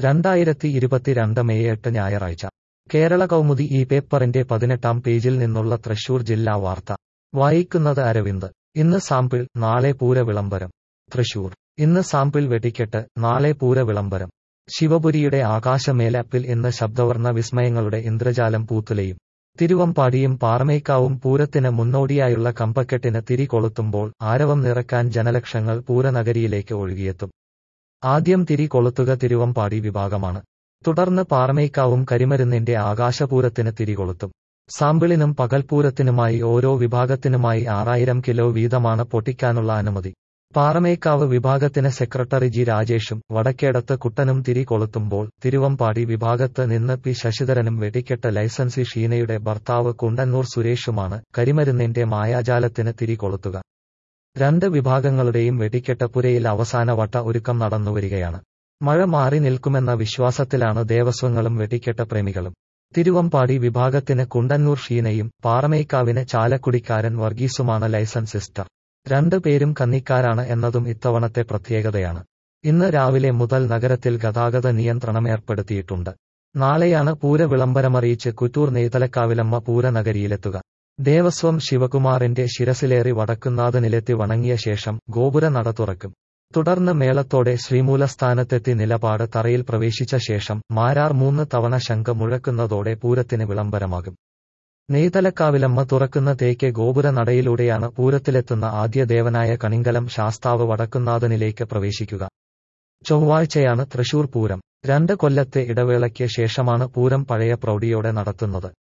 രണ്ടായിരത്തി ഇരുപത്തിരണ്ട് മെയ് എട്ട് ഞായറാഴ്ച കേരള കൗമുദി ഈ പേപ്പറിന്റെ പതിനെട്ടാം പേജിൽ നിന്നുള്ള തൃശൂർ ജില്ലാ വാർത്ത വായിക്കുന്നത് അരവിന്ദ് ഇന്ന് സാമ്പിൾ നാളെ പൂര വിളംബരം തൃശൂർ ഇന്ന് സാമ്പിൾ വെടിക്കെട്ട് നാളെ പൂര വിളംബരം ശിവപുരിയുടെ ആകാശമേലപ്പിൽ ഇന്ന് ശബ്ദവർണ്ണ വിസ്മയങ്ങളുടെ ഇന്ദ്രജാലം പൂത്തുലയും തിരുവമ്പാടിയും പാറമേക്കാവും പൂരത്തിന് മുന്നോടിയായുള്ള കമ്പക്കെട്ടിന് തിരി കൊളുത്തുമ്പോൾ ആരവം നിറക്കാൻ ജനലക്ഷങ്ങൾ പൂരനഗരിയിലേക്ക് ഒഴുകിയെത്തും ആദ്യം തിരി കൊളുത്തുക തിരുവമ്പാടി വിഭാഗമാണ് തുടർന്ന് പാറമേക്കാവും കരിമരുന്നിന്റെ ആകാശപൂരത്തിന് തിരികൊളുത്തും സാമ്പിളിനും പകൽപൂരത്തിനുമായി ഓരോ വിഭാഗത്തിനുമായി ആറായിരം കിലോ വീതമാണ് പൊട്ടിക്കാനുള്ള അനുമതി പാറമേക്കാവ് വിഭാഗത്തിന് സെക്രട്ടറി ജി രാജേഷും വടക്കേടത്ത് കുട്ടനും തിരി കൊളുത്തുമ്പോൾ തിരുവമ്പാടി വിഭാഗത്ത് നിന്ന് പി ശശിധരനും വെടിക്കെട്ട് ലൈസൻസി ഷീനയുടെ ഭർത്താവ് കുണ്ടന്നൂർ സുരേഷുമാണ് കരിമരുന്നിന്റെ മായാജാലത്തിന് തിരി കൊളുത്തുക രണ്ട് വിഭാഗങ്ങളുടെയും വെടിക്കെട്ട് പുരയിൽ അവസാന വട്ട ഒരുക്കം നടന്നുവരികയാണ് മഴ മാറി നിൽക്കുമെന്ന വിശ്വാസത്തിലാണ് ദേവസ്വങ്ങളും വെടിക്കെട്ട് പ്രേമികളും തിരുവമ്പാടി വിഭാഗത്തിന് കുണ്ടന്നൂർ ഷീനയും പാറമേക്കാവിന് ചാലക്കുടിക്കാരൻ വർഗീസുമാണ് ലൈസൻസ് സിസ്റ്റർ രണ്ടു പേരും കന്നിക്കാരാണ് എന്നതും ഇത്തവണത്തെ പ്രത്യേകതയാണ് ഇന്ന് രാവിലെ മുതൽ നഗരത്തിൽ ഗതാഗത നിയന്ത്രണം ഏർപ്പെടുത്തിയിട്ടുണ്ട് നാളെയാണ് പൂര വിളംബരമറിയിച്ച് കുറ്റൂർ നെയ്തലക്കാവിലമ്മ പൂരനഗരിയിലെത്തുക ദേവസ്വം ശിവകുമാറിന്റെ ശിരസിലേറി വടക്കുന്നാഥനിലെത്തി വണങ്ങിയ ശേഷം ഗോപുര നട തുറക്കും തുടർന്ന് മേളത്തോടെ ശ്രീമൂലസ്ഥാനത്തെത്തി നിലപാട് തറയിൽ പ്രവേശിച്ച ശേഷം മാരാർ മൂന്ന് തവണ ശംഖ് മുഴക്കുന്നതോടെ പൂരത്തിന് വിളംബരമാകും നെയ്തലക്കാവിലമ്മ തുറക്കുന്ന തേക്ക് ഗോപുര നടയിലൂടെയാണ് പൂരത്തിലെത്തുന്ന ആദ്യ ദേവനായ കണിങ്കലം ശാസ്താവ് വടക്കുന്നാഥനിലേക്ക് പ്രവേശിക്കുക ചൊവ്വാഴ്ചയാണ് തൃശൂർ പൂരം രണ്ട് കൊല്ലത്തെ ഇടവേളയ്ക്ക് ശേഷമാണ് പൂരം പഴയ പ്രൗഢിയോടെ നടത്തുന്നത്